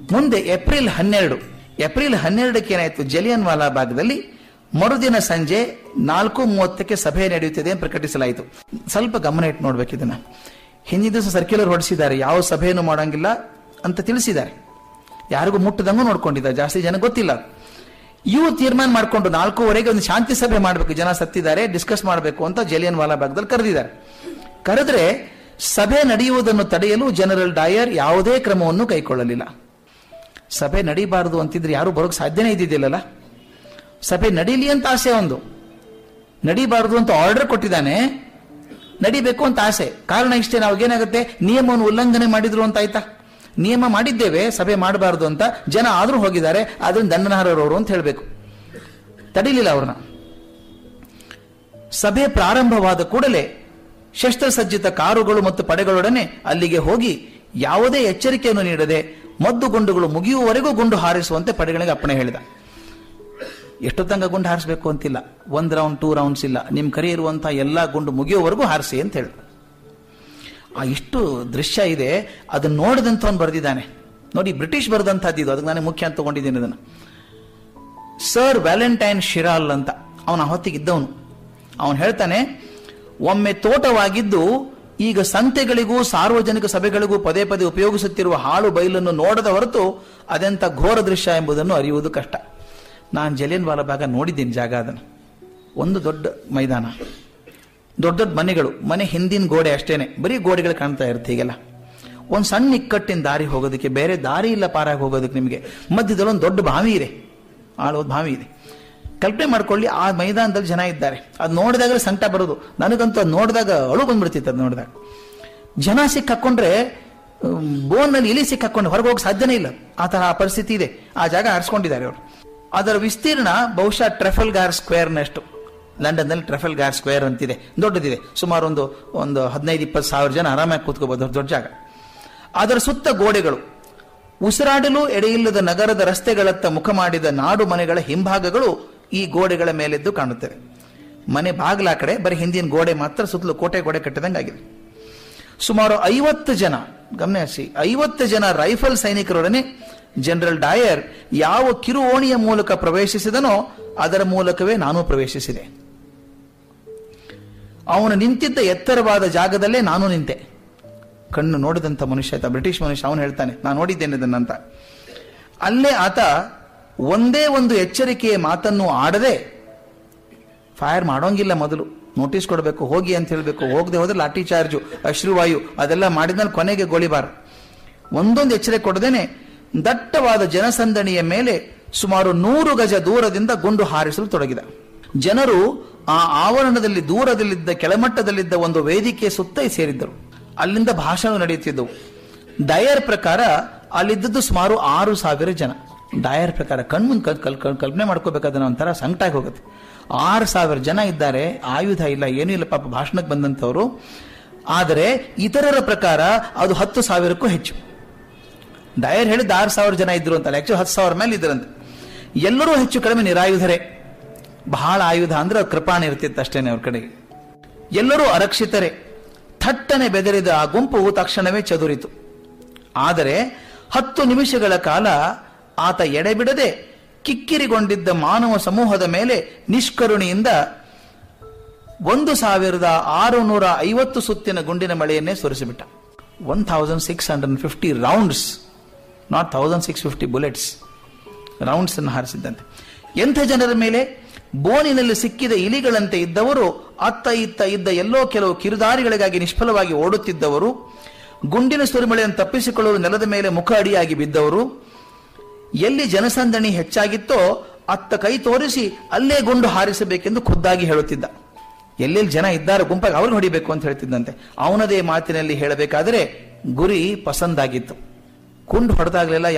ಮುಂದೆ ಏಪ್ರಿಲ್ ಹನ್ನೆರಡು ಏಪ್ರಿಲ್ ಹನ್ನೆರಡಕ್ಕೆ ಏನಾಯ್ತು ಜಲಿಯನ್ ವಾಲಾ ಭಾಗದಲ್ಲಿ ಮರುದಿನ ಸಂಜೆ ನಾಲ್ಕು ಮೂವತ್ತಕ್ಕೆ ಸಭೆ ನಡೆಯುತ್ತಿದೆ ಅಂತ ಪ್ರಕಟಿಸಲಾಯಿತು ಸ್ವಲ್ಪ ಗಮನ ಇಟ್ಟು ನೋಡ್ಬೇಕು ಇದನ್ನ ಹಿಂದಿನ ದಿವಸ ಸರ್ಕ್ಯುಲರ್ ಹೊಡಿಸಿದ್ದಾರೆ ಯಾವ ಸಭೆಯನ್ನು ಮಾಡಂಗಿಲ್ಲ ಅಂತ ತಿಳಿಸಿದ್ದಾರೆ ಯಾರಿಗೂ ಮುಟ್ಟದಂಗೂ ನೋಡ್ಕೊಂಡಿದ್ದಾರೆ ಜಾಸ್ತಿ ಜನ ಗೊತ್ತಿಲ್ಲ ಇವು ತೀರ್ಮಾನ ಮಾಡಿಕೊಂಡು ನಾಲ್ಕೂವರೆಗೆ ಒಂದು ಶಾಂತಿ ಸಭೆ ಮಾಡಬೇಕು ಜನ ಸತ್ತಿದ್ದಾರೆ ಡಿಸ್ಕಸ್ ಮಾಡಬೇಕು ಅಂತ ಜಲಿಯನ್ ವಾಲಾ ಭಾಗದಲ್ಲಿ ಕರೆದಿದ್ದಾರೆ ಕರೆದ್ರೆ ಸಭೆ ನಡೆಯುವುದನ್ನು ತಡೆಯಲು ಜನರಲ್ ಡಾಯರ್ ಯಾವುದೇ ಕ್ರಮವನ್ನು ಕೈಗೊಳ್ಳಲಿಲ್ಲ ಸಭೆ ನಡೀಬಾರದು ಅಂತಿದ್ರೆ ಯಾರು ಬರೋಕ್ ಸಾಧ್ಯನೇ ಇದ್ದಿದ್ದಿಲ್ಲಲ್ಲ ಸಭೆ ನಡೀಲಿ ಅಂತ ಆಸೆ ಒಂದು ನಡೀಬಾರದು ಅಂತ ಆರ್ಡರ್ ಕೊಟ್ಟಿದ್ದಾನೆ ನಡಿಬೇಕು ಅಂತ ಆಸೆ ಕಾರಣ ಇಷ್ಟೇ ನಾವು ಏನಾಗುತ್ತೆ ನಿಯಮವನ್ನು ಉಲ್ಲಂಘನೆ ಮಾಡಿದ್ರು ಅಂತ ಆಯ್ತಾ ನಿಯಮ ಮಾಡಿದ್ದೇವೆ ಸಭೆ ಮಾಡಬಾರದು ಅಂತ ಜನ ಆದ್ರೂ ಹೋಗಿದ್ದಾರೆ ಅದರಿಂದ ದಂಡನಾರರವರು ಅಂತ ಹೇಳಬೇಕು ತಡಿಲಿಲ್ಲ ಅವ್ರನ್ನ ಸಭೆ ಪ್ರಾರಂಭವಾದ ಕೂಡಲೇ ಶಸ್ತ್ರಸಜ್ಜಿತ ಕಾರುಗಳು ಮತ್ತು ಪಡೆಗಳೊಡನೆ ಅಲ್ಲಿಗೆ ಹೋಗಿ ಯಾವುದೇ ಎಚ್ಚರಿಕೆಯನ್ನು ನೀಡದೆ ಮದ್ದು ಗುಂಡುಗಳು ಮುಗಿಯುವವರೆಗೂ ಗುಂಡು ಹಾರಿಸುವಂತೆ ಪಡೆಗಳಿಗೆ ಅಪ್ಪಣೆ ಹೇಳಿದ ಎಷ್ಟು ತನಕ ಗುಂಡು ಹಾರಿಸಬೇಕು ಅಂತಿಲ್ಲ ಒಂದ್ ರೌಂಡ್ ಟೂ ರೌಂಡ್ಸ್ ಇಲ್ಲ ನಿಮ್ ಕರೆ ಇರುವಂತಹ ಎಲ್ಲಾ ಗುಂಡು ಮುಗಿಯುವವರೆಗೂ ಹಾರಿಸಿ ಅಂತ ಹೇಳಿ ಆ ಇಷ್ಟು ದೃಶ್ಯ ಇದೆ ಅದನ್ನ ನೋಡಿದಂಥವನು ಬರೆದಿದ್ದಾನೆ ನೋಡಿ ಬ್ರಿಟಿಷ್ ಬರೆದಂತಹದ್ದು ಇದು ಅದಕ್ಕೆ ನಾನು ಮುಖ್ಯ ಅಂತ ತಗೊಂಡಿದ್ದೀನಿ ಅದನ್ನು ಸರ್ ವ್ಯಾಲೆಂಟೈನ್ ಶಿರಾಲ್ ಅಂತ ಅವನ ಹೊತ್ತಿಗಿದ್ದವನು ಅವನು ಹೇಳ್ತಾನೆ ಒಮ್ಮೆ ತೋಟವಾಗಿದ್ದು ಈಗ ಸಂತೆಗಳಿಗೂ ಸಾರ್ವಜನಿಕ ಸಭೆಗಳಿಗೂ ಪದೇ ಪದೇ ಉಪಯೋಗಿಸುತ್ತಿರುವ ಹಾಳು ಬಯಲನ್ನು ನೋಡದ ಹೊರತು ಅದೆಂಥ ಘೋರ ದೃಶ್ಯ ಎಂಬುದನ್ನು ಅರಿಯುವುದು ಕಷ್ಟ ನಾನು ಜಲಿಯನ್ ವಾಲ ಭಾಗ ನೋಡಿದ್ದೀನಿ ಜಾಗ ಅದನ್ನು ಒಂದು ದೊಡ್ಡ ಮೈದಾನ ದೊಡ್ಡ ದೊಡ್ಡ ಮನೆಗಳು ಮನೆ ಹಿಂದಿನ ಗೋಡೆ ಅಷ್ಟೇನೆ ಬರೀ ಗೋಡೆಗಳು ಕಾಣ್ತಾ ಇರುತ್ತೆ ಈಗೆಲ್ಲ ಒಂದು ಸಣ್ಣ ಇಕ್ಕಟ್ಟಿನ ದಾರಿ ಹೋಗೋದಕ್ಕೆ ಬೇರೆ ದಾರಿ ಇಲ್ಲ ಪಾರಾಗಿ ಹೋಗೋದಕ್ಕೆ ನಿಮಗೆ ಮಧ್ಯದಲ್ಲಿ ಒಂದು ದೊಡ್ಡ ಬಾವಿ ಇದೆ ಆಳೋದು ಬಾವಿ ಇದೆ ಕಲ್ಪನೆ ಮಾಡ್ಕೊಳ್ಳಿ ಆ ಮೈದಾನದಲ್ಲಿ ಜನ ಇದ್ದಾರೆ ಅದು ನೋಡಿದಾಗ ಸಂಕಟ ಬರೋದು ನನಗಂತೂ ಅದು ನೋಡಿದಾಗ ಅಳು ಬಂದ್ಬಿಡ್ತಿತ್ತು ಅದು ನೋಡಿದಾಗ ಜನ ಸಿಕ್ಕಾಕೊಂಡ್ರೆ ಬೋನ್ನಲ್ಲಿ ಇಲಿ ಸಿಕ್ಕಾಕೊಂಡು ಹೊರಗೆ ಹೋಗಕ್ಕೆ ಸಾಧ್ಯನೇ ಇಲ್ಲ ಆ ತರ ಆ ಪರಿಸ್ಥಿತಿ ಇದೆ ಆ ಜಾಗ ಆರಿಸ್ಕೊಂಡಿದ್ದಾರೆ ಅವರು ಅದರ ವಿಸ್ತೀರ್ಣ ಬಹುಶಃ ಟ್ರೆಫಲ್ಗಾರ್ ಸ್ಕ್ವೇರ್ನಷ್ಟು ಲಂಡನ್ನಲ್ಲಿ ಟ್ರೆಫಲ್ಗಾರ್ ಸ್ಕ್ವೇರ್ ಅಂತಿದೆ ದೊಡ್ಡದಿದೆ ಸುಮಾರು ಒಂದು ಒಂದು ಹದಿನೈದು ಇಪ್ಪತ್ತು ಸಾವಿರ ಜನ ಆರಾಮಾಗಿ ಕೂತ್ಕೋಬಹುದು ದೊಡ್ಡ ದೊಡ್ಡ ಜಾಗ ಅದರ ಸುತ್ತ ಗೋಡೆಗಳು ಉಸಿರಾಡಲು ಎಡೆಯಿಲ್ಲದ ನಗರದ ರಸ್ತೆಗಳತ್ತ ಮುಖ ಮಾಡಿದ ನಾಡು ಮನೆಗಳ ಹಿಂಭಾಗಗಳು ಈ ಗೋಡೆಗಳ ಮೇಲೆದ್ದು ಕಾಣುತ್ತವೆ ಮನೆ ಬಾಗಿಲ ಕಡೆ ಬರೀ ಹಿಂದಿನ ಗೋಡೆ ಮಾತ್ರ ಸುತ್ತಲೂ ಕೋಟೆ ಗೋಡೆ ಕಟ್ಟಿದಂಗಾಗಿದೆ ಸುಮಾರು ಐವತ್ತು ಜನ ಗಮನಿಸಿ ಐವತ್ತು ಜನ ರೈಫಲ್ ಸೈನಿಕರೊಡನೆ ಜನರಲ್ ಡಾಯರ್ ಯಾವ ಕಿರು ಓಣಿಯ ಮೂಲಕ ಪ್ರವೇಶಿಸಿದನೋ ಅದರ ಮೂಲಕವೇ ನಾನು ಪ್ರವೇಶಿಸಿದೆ ಅವನು ನಿಂತಿದ್ದ ಎತ್ತರವಾದ ಜಾಗದಲ್ಲೇ ನಾನು ನಿಂತೆ ಕಣ್ಣು ನೋಡಿದಂಥ ಮನುಷ್ಯ ಆಯ್ತಾ ಬ್ರಿಟಿಷ್ ಮನುಷ್ಯ ಅವನು ಹೇಳ್ತಾನೆ ನಾನು ನೋಡಿದ್ದೇನೆ ಇದನ್ನಂತ ಅಲ್ಲೇ ಆತ ಒಂದೇ ಒಂದು ಎಚ್ಚರಿಕೆಯ ಮಾತನ್ನು ಆಡದೆ ಫೈರ್ ಮಾಡೋಂಗಿಲ್ಲ ಮೊದಲು ನೋಟಿಸ್ ಕೊಡಬೇಕು ಹೋಗಿ ಅಂತ ಹೇಳಬೇಕು ಹೋಗದೆ ಹೋದ್ರೆ ಲಾಠಿ ಚಾರ್ಜು ಅಶ್ರುವಾಯು ಅದೆಲ್ಲ ಮಾಡಿದ್ಮೇಲೆ ಕೊನೆಗೆ ಗೋಳಿಬಾರ್ ಒಂದೊಂದು ಎಚ್ಚರಿಕೆ ಕೊಡದೇನೆ ದಟ್ಟವಾದ ಜನಸಂದಣಿಯ ಮೇಲೆ ಸುಮಾರು ನೂರು ಗಜ ದೂರದಿಂದ ಗುಂಡು ಹಾರಿಸಲು ತೊಡಗಿದ ಜನರು ಆ ಆವರಣದಲ್ಲಿ ದೂರದಲ್ಲಿದ್ದ ಕೆಳಮಟ್ಟದಲ್ಲಿದ್ದ ಒಂದು ವೇದಿಕೆ ಸುತ್ತ ಸೇರಿದ್ದರು ಅಲ್ಲಿಂದ ಭಾಷಣ ನಡೆಯುತ್ತಿದ್ದವು ಡಯರ್ ಪ್ರಕಾರ ಅಲ್ಲಿದ್ದದ್ದು ಸುಮಾರು ಆರು ಸಾವಿರ ಜನ ಡಯರ್ ಪ್ರಕಾರ ಕಣ್ಮುಂದ್ ಕಲ್ ಕಲ್ ಕಲ್- ಕಲ್ಪನೆ ಮಾಡ್ಕೋಬೇಕಾದ್ರೆ ಒಂಥರ ಸಂಕಟಾಗಿ ಹೋಗುತ್ತೆ ಆರು ಸಾವಿರ ಜನ ಇದ್ದಾರೆ ಆಯುಧ ಇಲ್ಲ ಏನೂ ಇಲ್ಲ ಪಾಪ ಭಾಷಣಕ್ಕೆ ಬಂದಂಥವ್ರು ಆದರೆ ಇತರರ ಪ್ರಕಾರ ಅದು ಹತ್ತು ಸಾವಿರಕ್ಕೂ ಹೆಚ್ಚು ಡಯರ್ ಹೇಳಿದ ಆರು ಸಾವಿರ ಜನ ಇದ್ರು ಅಂತಲ್ಲ ಆಕ್ಚುಲಿ ಹತ್ತು ಸಾವಿರ ಮೇಲೆ ಇದ್ರಂತೆ ಎಲ್ಲರೂ ಹೆಚ್ಚು ಕಡಿಮೆ ನಿರಾಯುಧರೇ ಬಹಳ ಆಯುಧ ಅಂದ್ರೆ ಕೃಪಾಣ ಇರ್ತಿತ್ತು ಅಷ್ಟೇನೆ ಅವ್ರ ಕಡೆಗೆ ಎಲ್ಲರೂ ಅರಕ್ಷಿತರೇ ಥಟ್ಟನೆ ಬೆದರಿದ ಆ ಗುಂಪು ತಕ್ಷಣವೇ ಚದುರಿತು ಆದರೆ ಹತ್ತು ನಿಮಿಷಗಳ ಕಾಲ ಆತ ಎಡೆಬಿಡದೆ ಕಿಕ್ಕಿರಿಗೊಂಡಿದ್ದ ಮಾನವ ಸಮೂಹದ ಮೇಲೆ ನಿಷ್ಕರುಣೆಯಿಂದ ಒಂದು ಸಾವಿರದ ಆರುನೂರ ಐವತ್ತು ಸುತ್ತಿನ ಗುಂಡಿನ ಮಳೆಯನ್ನೇ ಸುರಿಸಿಬಿಟ್ಟ one thousand six hundred fifty rounds not thousand six fifty bullets rounds ಅನ್ನು ಹಾರಿಸಿದ್ದಂತೆ ಎಂಥ ಜನರ ಮೇಲೆ ಬೋನಿನಲ್ಲಿ ಸಿಕ್ಕಿದ ಇಲಿಗಳಂತೆ ಇದ್ದವರು ಅತ್ತ ಇತ್ತ ಇದ್ದ ಎಲ್ಲೋ ಕೆಲವು ಕಿರುದಾರಿಗಳಿಗಾಗಿ ನಿಷ್ಫಲವಾಗಿ ಓಡುತ್ತಿದ್ದವರು ಗುಂಡಿನ ಸುರಿಮಳೆಯನ್ನು ತಪ್ಪಿಸಿಕೊಳ್ಳಲು ನೆಲದ ಮೇಲೆ ಮುಖ ಅಡಿಯಾಗಿ ಬಿದ್ದವರು ಎಲ್ಲಿ ಜನಸಂದಣಿ ಹೆಚ್ಚಾಗಿತ್ತೋ ಅತ್ತ ಕೈ ತೋರಿಸಿ ಅಲ್ಲೇ ಗುಂಡು ಹಾರಿಸಬೇಕೆಂದು ಖುದ್ದಾಗಿ ಹೇಳುತ್ತಿದ್ದ ಎಲ್ಲೆಲ್ಲಿ ಜನ ಇದ್ದಾರೆ ಗುಂಪಾಗಿ ಅವ್ರಿಗೆ ಹೊಡಿಬೇಕು ಅಂತ ಹೇಳ್ತಿದ್ದಂತೆ ಅವನದೇ ಮಾತಿನಲ್ಲಿ ಹೇಳಬೇಕಾದರೆ ಗುರಿ ಪಸಂದಾಗಿತ್ತು ಕುಂಡು ಹೊಡೆದಾಗಲೆಲ್ಲ